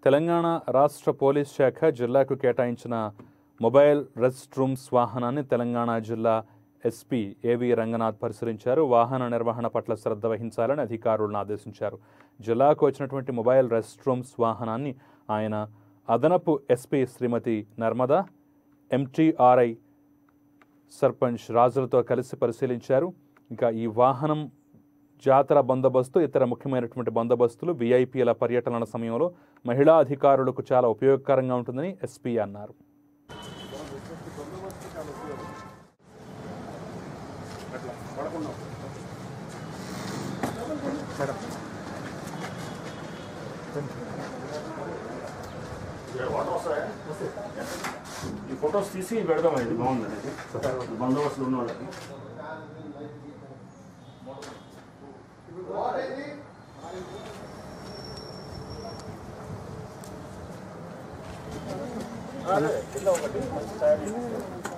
తెలంగాణ రాష్ట్ర పోలీస్ శాఖ జిల్లాకు కేటాయించిన మొబైల్ రెస్ట్ రూమ్స్ వాహనాన్ని తెలంగాణ జిల్లా ఎస్పీ ఏవి రంగనాథ్ పరిశీలించారు వాహన నిర్వహణ పట్ల శ్రద్ధ వహించాలని అధికారులను ఆదేశించారు జిల్లాకు వచ్చినటువంటి మొబైల్ రెస్ట్ రూమ్స్ వాహనాన్ని ఆయన అదనపు ఎస్పీ శ్రీమతి నర్మదా ఎంటీఆర్ఐ సర్పంచ్ రాజులతో కలిసి పరిశీలించారు ఇంకా ఈ వాహనం జాతర బందోబస్తు ఇతర ముఖ్యమైనటువంటి బందోబస్తులు విఐపీల పర్యటనల సమయంలో మహిళా అధికారులకు చాలా ఉపయోగకరంగా ఉంటుందని ఎస్పీ అన్నారు ఈ ఫొటోస్ తీసి పెడదాం ఇది బాగుంది అనేది బందోబస్తులు ఉన్న వాళ్ళకి కింద ఒకటి మంచి తయారీ